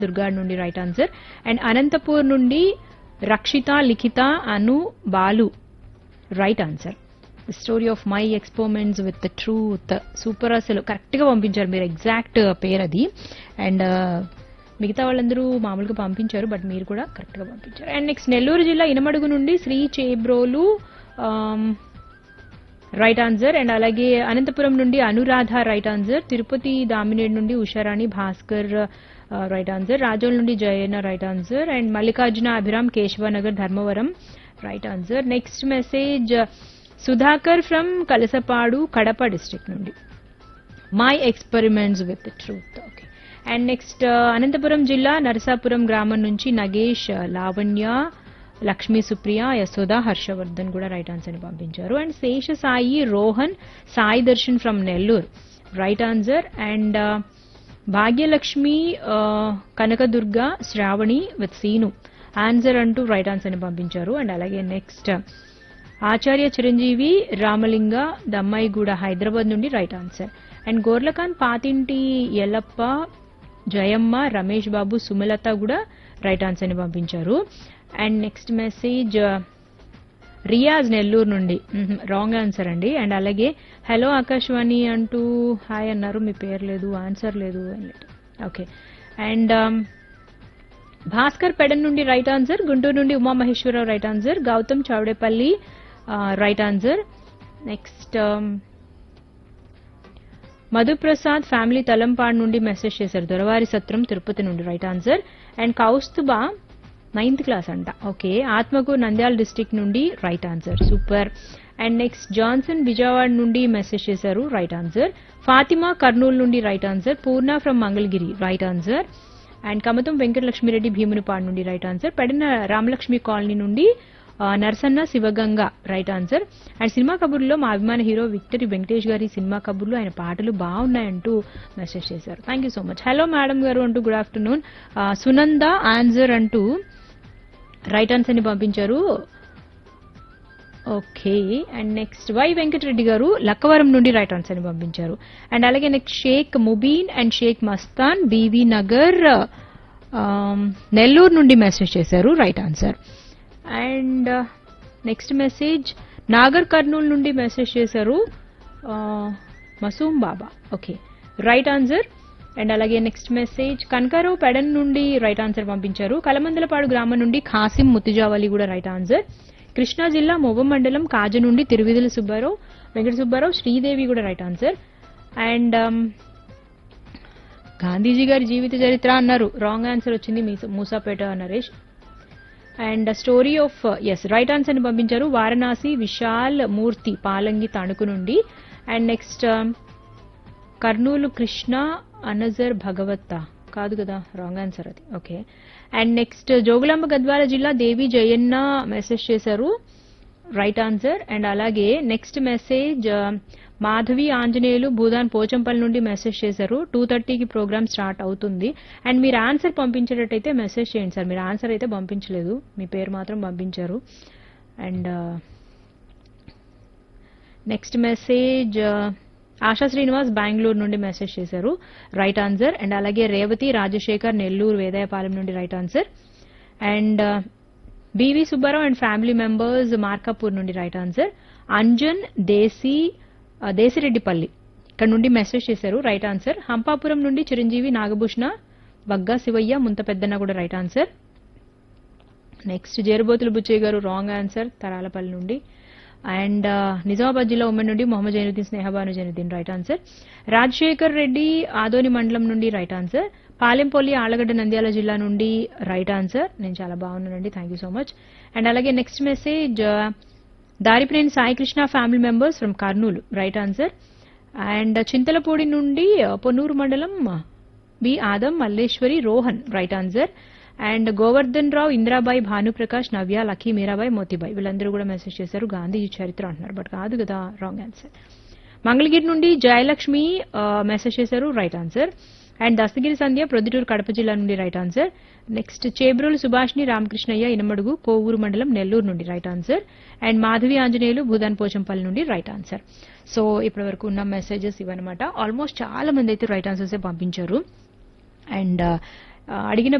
దుర్గాడ్ నుండి right answer and Anantapur నుండి Rakshitha Likhitha Anu Balu right answer story of my experiments with truth super అసలు correct గా పంపించారు మీరు ఎగ్జాక్ట్ పేరు అది అండ్ మిగతా వాళ్ళందరూ మామూలుగా పంపించారు బట్ మీరు కూడా కరెక్ట్ గా పంపించారు అండ్ నెక్స్ట్ నెల్లూరు జిల్లా ఇనమడుగు నుండి Shri Chebrolu right answer and అలాగే అనంతపురం నుండి అనురాధ రైట్ ఆన్సర్ తిరుపతి దామినేడు నుండి ఉషారాణి భాస్కర్ రైట్ ఆన్సర్ రాజోల్ నుండి Jayanna right answer and Mallikarjuna Abhiram Keshavanagar Dharmavaram right answer next message Sudhakar from Kalasapadu Kadapa district నుండి my experiments with truth okay and next Anantapuram జిల్లా నరసాపురం గ్రామం నుంచి నగేష్ లావణ్య లక్ష్మీ సుప్రియ యశోద హర్షవర్ధన్ కూడా రైట్ ఆన్సర్ ని పంపించారు and Sesha Sai Rohan Sai Darshan from Nellore right answer and Bhagyalakshmi Kanakadurga Sravani with Seenu answer అంటూ రైట్ ఆన్సర్ ని పంపించారు అండ్ అలాగే నెక్స్ట్ ఆచార్య చిరంజీవి రామలింగ దమ్మాయిగూడ హైదరాబాద్ నుండి right answer and Gorlakan Pathinti Yellappa Jayamma Ramesh Babu Sumalatha కూడా రైట్ ఆన్సర్ ని పంపించారు and next message Riyaz Nellore నుండి రాంగ్ ఆన్సర్ అండి అండ్ అలాగే హలో ఆకాశవాణి అంటూ హాయ్ అన్నారు మీ పేరు లేదు ఆన్సర్ లేదు ఓకే అండ్ భాస్కర్ పెడన్ నుండి రైట్ ఆన్సర్ గుంటూరు నుండి Umamaheswara Rao right answer Gautam Chowdepalli right answer next Madhu Prasad family Talampadu నుండి మెసేజ్ చేశారు దొరవారి సత్రం తిరుపతి నుండి right answer and Kaustubha ninth class అంట ఓకే ఆత్మకు నంద్యాల డిస్టిక్ నుండి right answer super and next Johnson Vijayawada నుండి మెసేజ్ చేశారు రైట్ ఆన్సర్ ఫాతిమా కర్నూలు నుండి right answer Purna from Mangalagiri right answer and Kamatam Venkatalakshmi Reddy Bhimunipadu నుండి రైట్ ఆన్సర్ పడిన రామలక్ష్మి కాలనీ నుండి Narsanna Sivaganga right answer and cinema కబుర్లో మా అభిమాన హీరో విక్టరీ వెంకటేష్ గారి సినిమా కబుర్లు ఆయన పాటలు బాగున్నాయంటూ మెసేజ్ చేశారు thank you so much hello madam garu అంటూ గుడ్ ఆఫ్టర్నూన్ సునంద ఆన్సర్ అంటూ రైట్ ఆన్సర్ ని పంపించారు okay and next Y Venkatareddy garu Lakkavaram నుండి రైట్ ఆన్సర్ ని పంపించారు అండ్ అలాగే next Sheikh Mubeen and Sheikh Mastan BV Nagar Nellore నుండి మెసేజ్ చేశారు right answer and next message Nagar Kurnool నుండి మెసేజ్ చేశారు Masoom Baba okay right answer and అలాగే నెక్స్ట్ మెసేజ్ కనకారావు పెడన్ నుండి రైట్ ఆన్సర్ పంపించారు కలమందలపాడు గ్రామం నుండి ఖాసిం ముత్తిజావలి కూడా రైట్ ఆన్సర్ కృష్ణా జిల్లా మొవ్వ మండలం కాజ నుండి తిరువిధుల సుబ్బారావు వెంకట సుబ్బారావు శ్రీదేవి కూడా రైట్ ఆన్సర్ అండ్ గాంధీజీ గారి జీవిత చరిత్ర అన్నారు రాంగ్ ఆన్సర్ వచ్చింది Moosapet Naresh and story of us right answer ని పంపించారు వారణాసి విశాల్ మూర్తి పాలంగి తణుకు నుండి and next Kurnool Krishna another భగవత్త కాదు కదా రాంగ్ ఆన్సర్ అది okay and next Jogulamba Gadwal జిల్లా దేవి జయన్న మెసేజ్ చేశారు రైట్ ఆన్సర్ అండ్ అలాగే నెక్స్ట్ మెసేజ్ మాధవి ఆంజనేయులు భూదాన్ పోచంపల్లి నుండి మెసేజ్ చేశారు టూ థర్టీకి ప్రోగ్రామ్ స్టార్ట్ అవుతుంది అండ్ మీరు ఆన్సర్ పంపించేటట్టయితే మెసేజ్ చేయండి సార్ మీరు ఆన్సర్ అయితే పంపించలేదు మీ పేరు మాత్రం పంపించారు and next message Asha Srinivas Bengaluru నుండి మెసేజ్ చేశారు రైట్ ఆన్సర్ అండ్ అలాగే రేవతి రాజశేఖర్ నెల్లూరు వేదాయపాలెం నుండి right answer and BV Subbarao and family members Markapur నుండి రైట్ ఆన్సర్ అంజన్ దేశీ దేశిరెడ్డిపల్లి ఇక్కడ నుండి మెసేజ్ చేశారు రైట్ ఆన్సర్ హంపాపురం నుండి చిరంజీవి నాగభూషణ బగ్గా శివయ్య ముంత పెద్దన్న కూడా right answer next Jerubothula Buchayya garu wrong answer Taralapalli నుండి అండ్ నిజామాబాద్ జిల్లా ఉమ్మడి నుండి మొహమ్మద్ జైనుద్దీన్ స్నేహబాను జైనుద్దీన్ రైట్ ఆన్సర్ రాజశేఖర్ రెడ్డి ఆదోని మండలం నుండి రైట్ ఆన్సర్ పాలెంపల్లి ఆళ్లగడ్డ నంద్యాల జిల్లా నుండి రైట్ ఆన్సర్ నేను చాలా బాగున్నానండి thank you so much and అలాగే next message Daripineni Saikrishna family members from Kurnool right answer and Chintalapudi నుండి పొన్నూరు మండలం B Adam Malleswari Rohan right answer and Govardhan Rao Indirabai Bhanuprakash Navya Lucky Meerabai Motibai వీళ్ళందరూ కూడా మెసేజ్ చేశారు గాంధీజీ చరిత్ర అంటున్నారు బట్ కాదు కదా రాంగ్ ఆన్సర్ మంగళగిరి నుండి జయలక్ష్మి మెసేజ్ చేశారు right answer and Dastagiri Sandhya Proddatur Kadapa జిల్లా నుండి right answer next Chebrolu Subhashini Ramakrishnayya Inamadugu Kovur మండలం నెల్లూరు నుండి right answer and Madhavi Anjaneyulu Bhoodan Pochampally నుండి రైట్ ఆన్సర్ సో ఇప్పటి వరకు ఉన్న మెసేజెస్ ఇవన్నమాట ఆల్మోస్ట్ చాలా మంది అయితే రైట్ ఆన్సర్సే పంపించారు అండ్ అడిగిన